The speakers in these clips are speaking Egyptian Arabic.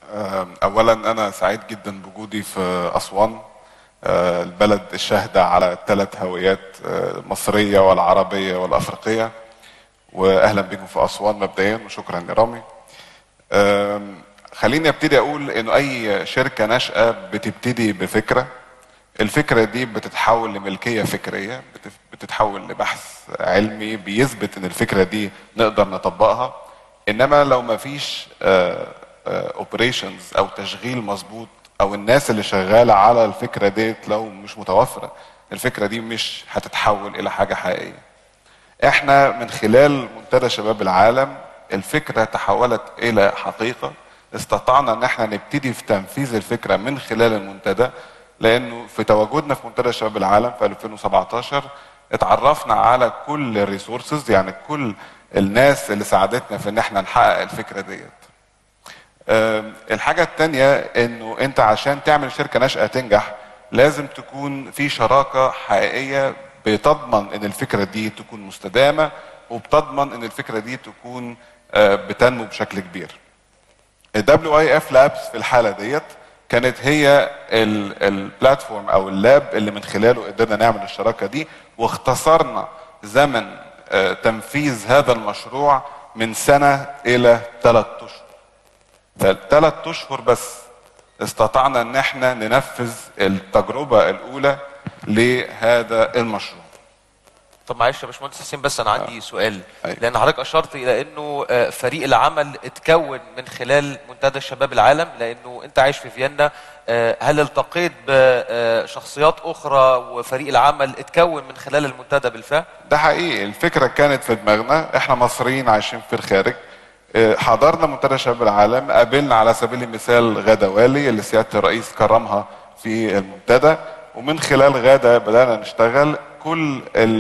اولا انا سعيد جدا بوجودي في اسوان آه، البلد الشاهده على ثلاث هويات آه، مصريه والعربيه والافريقيه واهلا بكم في اسوان مبدئيا وشكرا لرامي آم، خليني ابتدي اقول انه اي شركه ناشئه بتبتدي بفكره الفكره دي بتتحول لملكيه فكريه بتف- بتتحول لبحث علمي بيثبت ان الفكره دي نقدر نطبقها انما لو ما فيش اوبريشنز او تشغيل مظبوط او الناس اللي شغاله على الفكره ديت لو مش متوفره الفكره دي مش هتتحول الى حاجه حقيقيه احنا من خلال منتدى شباب العالم الفكره تحولت الى حقيقه استطعنا ان احنا نبتدي في تنفيذ الفكره من خلال المنتدى لانه في تواجدنا في منتدى شباب العالم في 2017 اتعرفنا على كل الريسورسز يعني كل الناس اللي ساعدتنا في ان احنا نحقق الفكره ديت آم، الحاجة التانية انه انت عشان تعمل شركة ناشئة تنجح لازم تكون في شراكة حقيقية بتضمن ان الفكرة دي تكون مستدامة وبتضمن ان الفكرة دي تكون آه، بتنمو بشكل كبير ال WIF Labs في الحالة ديت كانت هي ال- البلاتفورم او اللاب اللي من خلاله قدرنا نعمل الشراكة دي واختصرنا زمن آه، تنفيذ هذا المشروع من سنة الى ثلاث اشهر ثلاث اشهر بس استطعنا ان احنا ننفذ التجربه الاولى لهذا المشروع طب معلش يا باشمهندس حسين بس انا عندي سؤال أيوة. لان حضرتك اشرت الى انه آه، فريق العمل اتكون من خلال منتدى شباب العالم لانه انت عايش في فيينا آه، هل التقيت بشخصيات اخرى وفريق العمل اتكون من خلال المنتدى بالفعل؟ ده حقيقي الفكره كانت في دماغنا احنا مصريين عايشين في الخارج اه، حضرنا منتدى شباب العالم قابلنا على سبيل المثال غاده والي اللي سياده الرئيس كرمها في المنتدى ومن خلال غاده بدانا نشتغل كل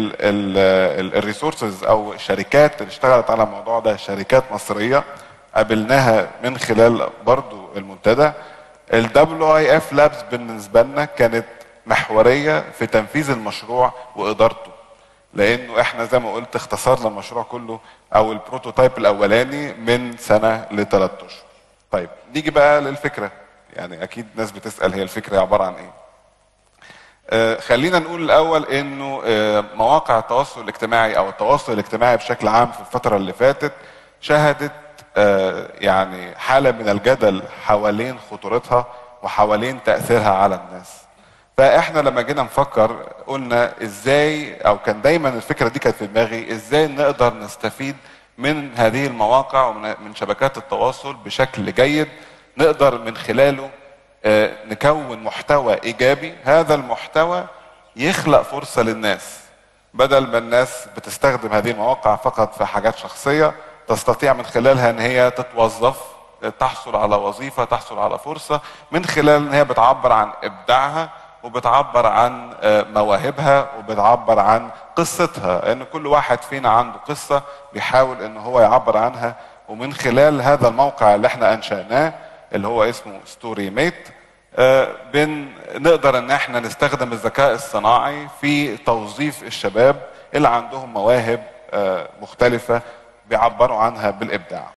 الريسورسز او الشركات اللي اشتغلت على الموضوع ده شركات مصريه قابلناها من خلال برضو المنتدى ال WIF Labs بالنسبه لنا كانت محوريه في تنفيذ المشروع وادارته لانه احنا زي ما قلت اختصرنا المشروع كله او البروتوتايب الاولاني من سنه لثلاث اشهر. طيب نيجي بقى للفكره يعني اكيد ناس بتسال هي الفكره عباره عن ايه؟ آه، خلينا نقول الاول انه آه، مواقع التواصل الاجتماعي او التواصل الاجتماعي بشكل عام في الفتره اللي فاتت شهدت آه، يعني حاله من الجدل حوالين خطورتها وحوالين تاثيرها على الناس. فاحنا لما جينا نفكر قلنا ازاي او كان دايما الفكره دي كانت في دماغي ازاي نقدر نستفيد من هذه المواقع ومن من شبكات التواصل بشكل جيد نقدر من خلاله آه، نكون محتوى ايجابي هذا المحتوى يخلق فرصه للناس بدل ما الناس بتستخدم هذه المواقع فقط في حاجات شخصيه تستطيع من خلالها ان هي تتوظف تحصل على وظيفه تحصل على فرصه من خلال ان هي بتعبر عن ابداعها وبتعبر عن آه، مواهبها وبتعبر عن قصتها ان كل واحد فينا عنده قصه بيحاول ان هو يعبر عنها ومن خلال هذا الموقع اللي احنا انشأناه اللي هو اسمه ستوري ميت بن نقدر ان احنا نستخدم الذكاء الصناعي في توظيف الشباب اللي عندهم مواهب آه، مختلفه بيعبروا عنها بالابداع